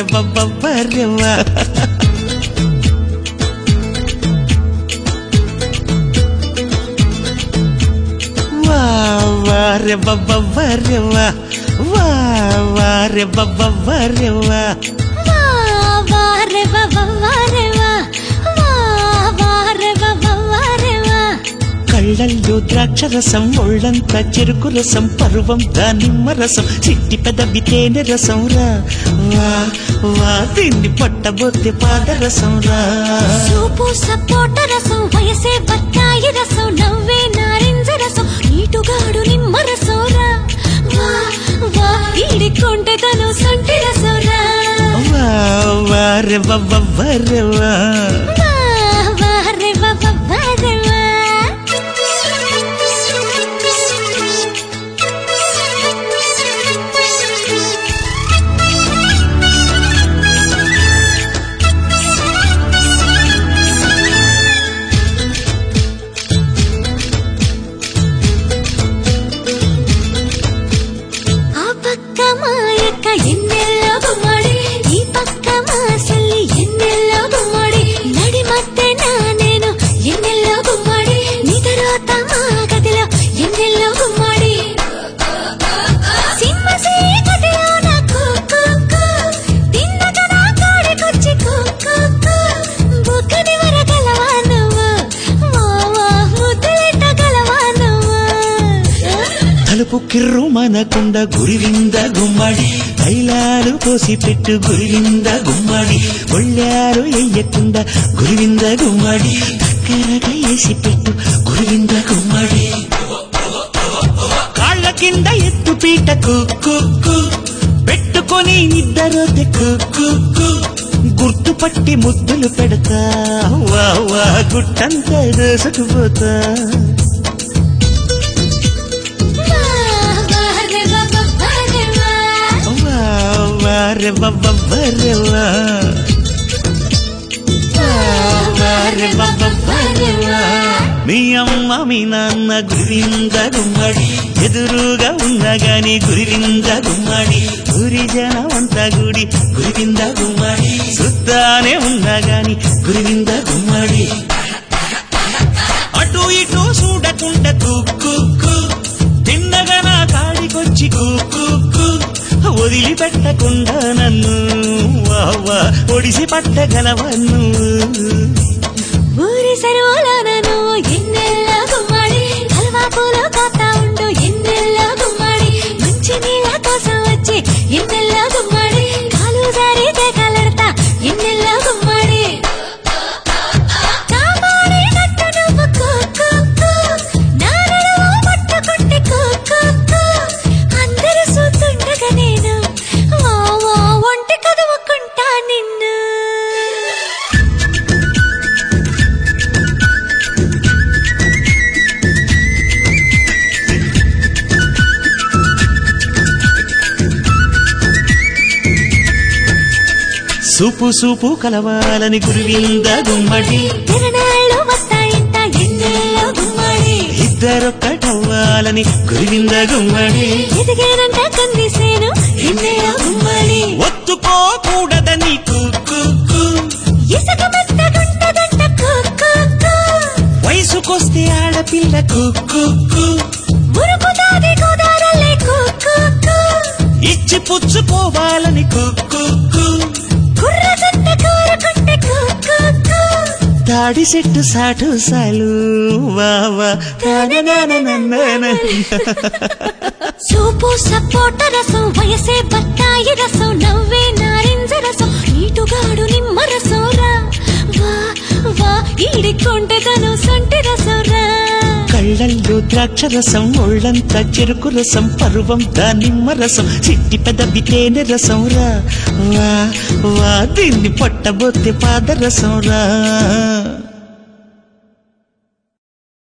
వారే వారే వా వా వారే వారే వా వా వారే వారే వా వా వా రే వా వా వా రే వా వా వా రే వా వా వా రే వా కళ్ళల్లో ద్రాక్ష రసం ఒళ్ళంతా చెరుకు రసం పరువం దానిమ్మ రసం చిట్టి పెదవి తేనె రసం రా వా వా దీన్ని పట్టబోతే పాదరసం రా సూపు సపోట రసం వయసే బత్తాయి రసం నవ్వే నారింజ రసం నీటుగాడు నిమ్మ రసం రా వా వా ఈడికొంటే తను సొంటి రసం రా వా వారే వారే వా వా వా రే వా వా వా రే వా ఆ పక్క మా యొక్క ఎన్నెల్లో గుమ్మడి ఈ పక్క మా సల్లి ఎన్నెల్లో గుమ్మడి నడి మధ్య నా నేను ఎన్నెల్లో గుమ్మడి నిదరోత మా గదిలో ఎన్నెల్లో గుమ్మడి సింహ గదిలో నా కుక్కు తిన్నగా నా కోడికొచ్చి కుక్కు బుక్కడి వరగలవా నువ్వు వా వా ముద్దులెట్టగలవా నువ్వు తలుపు కిర్రు మనకుండ గురివింద గుమ్మడి తైలాలు పోసి పెట్టు గురివింద గుమ్మడి ఒళ్ళారు ఎయ్యకుండా గురివింద గుమ్మడి దగ్గరగా వేసి పెట్టు గురివింద గుమ్మడి కాళ్ళ కింద ఎత్తు పీట కుక్కు పెట్టుకొని ఇద్దరు కుక్కు గుర్తుపట్టి ముద్దులు పెడతా వా వా గుట్టంతా దోసుకుపోతా వా వా రే వా వా వా రే వా వా వారే వారే వా వారే వారే వా మీ అమ్మ మీ నాన్న గురివింద గుమ్మడి ఎదురుగా ఉన్నా గాని గురివింద గుమ్మడి గురి జనం అంతా గుడి గురివింద గుమ్మడి సుద్దానే ఉన్నా గాని గురివింద గుమ్మడి అటు ఇటు చూడకుండా కుక్కు తిన్నగా నా కాడికొచ్చి కుక్కు వదిలిపెట్టకుండా నన్ను వావా ఒడిసి పట్టగలవన్ను ఊరి సరువులోన నువ్వు ఎన్నెల్లో గుమ్మడి కల్వాపులో కాతా ఉండు ఎన్నెల్లో గుమ్మడి మంచి నీళ్ళ కోసం వచ్చి ఎన్నెల్లో గుమ్మడి కాలు జారితే కలడతా ఎన్నెల్లో గుమ్మడి కాపాడినట్టు నువ్వు కుక్కు నా నడుము పట్టుకుంటే కుక్కు అందరూ చూస్తుండగా నేను వా వా ఒంటి కదువుకుంటా నిన్ను సూపు సూపు కలవాలని గురువింద గుమ్మడి తిరణాళ్ళు వస్తాయంట ఎన్నెల్లో గుమ్మడి ఇద్దరొక్కటవ్వాలని గురువింద గుమ్మడి ఎదిగేనంట కందిసేను ఎన్నెల్లో గుమ్మడి ఒత్తుకోకూడదని కుక్కు ఇసుక మెత్తగుంటదంట కుక్కు వయసుకొస్తే ఆడపిల్ల కుక్కు మురుకుతాది గోదారల్లే కుక్కు ఇచ్చి పుచ్చుకోవాలని కుక్కు కుర్ర జంట కోరుకుంటే కుక్కు తాడి చెట్టు సాటు సాలు వావా సూపు సపోట రసం వయసే బత్తాయి రసం నవ్వే నారింజ రసం నీటుగాడు నిమ్మ రసం రా వా వా ఈడికొంటే తను సొంటి రసం రా కళ్ళల్లో ద్రాక్ష రసం ఒళ్ళంతా చెరుకు రసం పరువం దానిమ్మ రసం చిట్టి పెదవి తేనె రసం రా వా వా దీన్ని పట్టబోతే పాదరసం రా